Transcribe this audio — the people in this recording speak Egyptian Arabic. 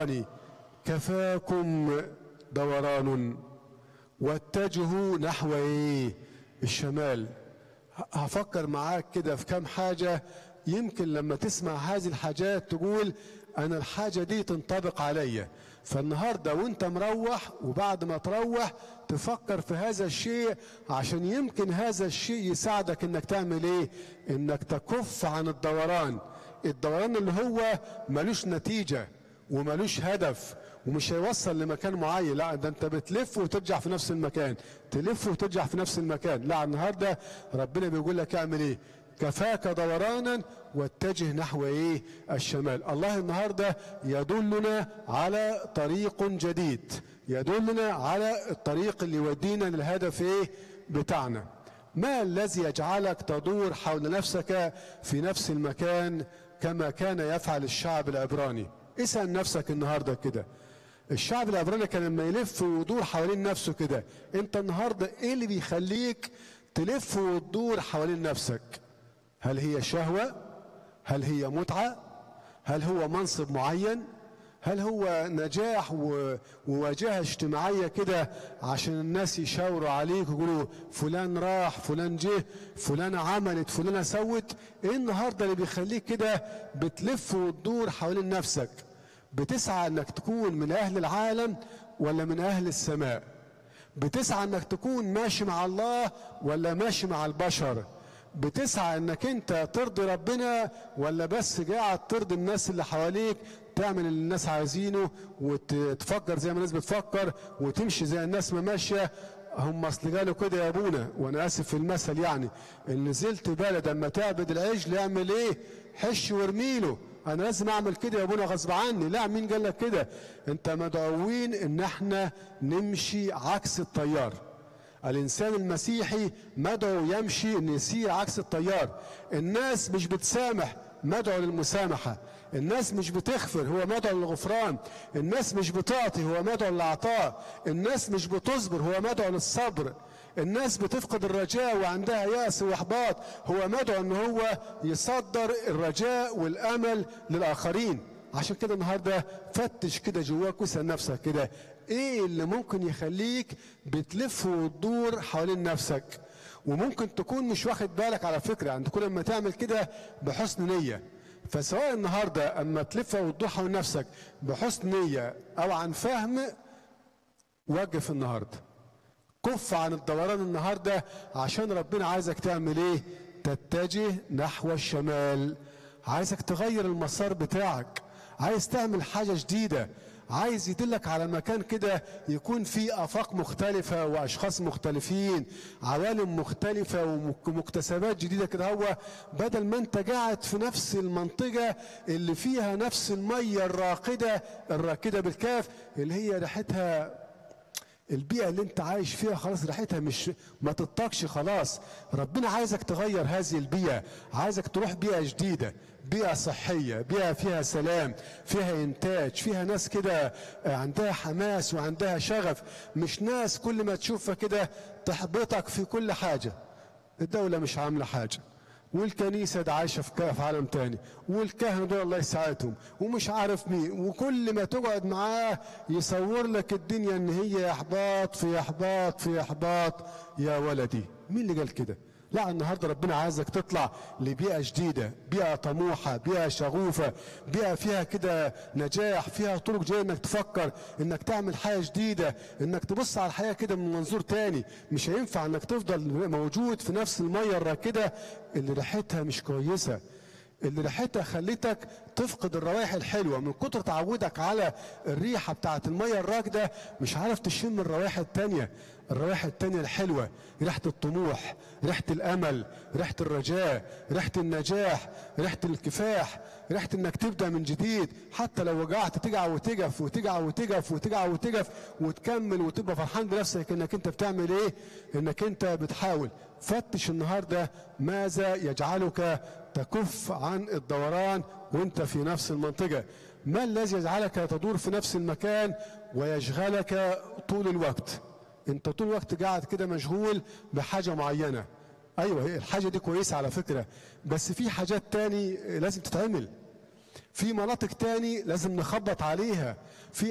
كفاكم دوران واتجهوا نحو ايه الشمال هفكر معاك كده في كام حاجة يمكن لما تسمع هذه الحاجات تقول انا الحاجة دي تنطبق عليا فالنهاردة وانت مروح وبعد ما تروح تفكر في هذا الشيء عشان يمكن هذا الشيء يساعدك انك تعمل ايه انك تكف عن الدوران الدوران اللي هو ملوش نتيجة وملوش هدف ومش هيوصل لمكان معين لا ده انت بتلف وترجع في نفس المكان تلف وترجع في نفس المكان لا النهارده ربنا بيقول لك اعمل ايه كفاك دورانا واتجه نحو ايه الشمال الله النهارده يدلنا على طريق جديد يدلنا على الطريق اللي يودينا للهدف ايه بتاعنا ما الذي يجعلك تدور حول نفسك في نفس المكان كما كان يفعل الشعب العبراني اسأل نفسك النهاردة كده الشعب العبراني كان لما يلف ويدور حوالين نفسه كده انت النهاردة ايه اللي بيخليك تلف وتدور حوالين نفسك هل هي شهوة هل هي متعة هل هو منصب معين هل هو نجاح وواجهة اجتماعية كده عشان الناس يشاوروا عليك ويقولوا فلان راح فلان جه فلان عملت فلان سوت ايه النهارده اللي بيخليك كده بتلف وتدور حوالين نفسك بتسعى انك تكون من اهل العالم ولا من اهل السماء بتسعى انك تكون ماشي مع الله ولا ماشي مع البشر بتسعى انك انت ترضي ربنا ولا بس قاعد ترضي الناس اللي حواليك تعمل اللي الناس عايزينه وتفكر زي ما الناس بتفكر وتمشي زي الناس ما ماشيه هم اصل قالوا كده يا ابونا وانا اسف في المثل يعني ان نزلت بلد اما تعبد العجل يعمل ايه حش وارميله انا لازم اعمل كده يا ابونا غصب عني لا مين قال لك كده انت مدعوين ان احنا نمشي عكس التيار الانسان المسيحي مدعو يمشي ان يسير عكس التيار الناس مش بتسامح مدعو للمسامحة الناس مش بتغفر هو مدعو للغفران الناس مش بتعطي هو مدعو للعطاء الناس مش بتصبر هو مدعو للصبر الناس بتفقد الرجاء وعندها يأس وإحباط هو مدعو ان هو يصدر الرجاء والأمل للآخرين عشان كده النهاردة فتش كده جواك واسأل نفسك كده ايه اللي ممكن يخليك بتلف وتدور حوالين نفسك وممكن تكون مش واخد بالك على فكرة يعني تكون لما تعمل كده بحسن نية فسواء النهاردة اما تلف وتدور حول نفسك بحسن نية او عن فهم وقف النهاردة كف عن الدوران النهاردة عشان ربنا عايزك تعمل ايه تتجه نحو الشمال عايزك تغير المسار بتاعك عايز تعمل حاجة جديدة عايز يدلك على مكان كده يكون فيه افاق مختلفه واشخاص مختلفين عوالم مختلفه ومكتسبات جديده كده هو بدل ما انت قاعد في نفس المنطقه اللي فيها نفس الميه الراقده الراكده بالكاف اللي هي ريحتها البيئة اللي انت عايش فيها خلاص ريحتها مش ما تطاقش خلاص ربنا عايزك تغير هذه البيئة عايزك تروح بيئة جديدة بيئة صحية بيئة فيها سلام فيها انتاج فيها ناس كده عندها حماس وعندها شغف مش ناس كل ما تشوفها كده تحبطك في كل حاجة الدولة مش عاملة حاجة والكنيسة ده عايشة في عالم تاني والكهنة دول الله يساعدهم ومش عارف مين وكل ما تقعد معاه يصور لك الدنيا ان هي احباط في احباط في احباط يا ولدي مين اللي قال كده لا النهارده ربنا عايزك تطلع لبيئه جديده بيئه طموحه بيئه شغوفه بيئه فيها كده نجاح فيها طرق جايه انك تفكر انك تعمل حاجه جديده انك تبص على الحياه كده من منظور تاني مش هينفع انك تفضل موجود في نفس الميه الراكده اللي ريحتها مش كويسه اللي ريحتها خلتك تفقد الروائح الحلوه من كتر تعودك على الريحه بتاعت الميه الراكده مش عارف تشم الروائح التانيه الروائح التانية الحلوة ريحة الطموح ريحة الأمل ريحة الرجاء ريحة النجاح ريحة الكفاح ريحة انك تبدأ من جديد حتى لو وجعت تجع وتجف وتجع وتجف وتجع وتجف وتكمل وتبقى فرحان بنفسك انك انت بتعمل ايه انك انت بتحاول فتش النهاردة ماذا يجعلك تكف عن الدوران وانت في نفس المنطقة ما الذي يجعلك تدور في نفس المكان ويشغلك طول الوقت انت طول الوقت قاعد كده مشغول بحاجة معينة ايوه الحاجة دي كويسة على فكرة بس في حاجات تاني لازم تتعمل في مناطق تاني لازم نخبط عليها في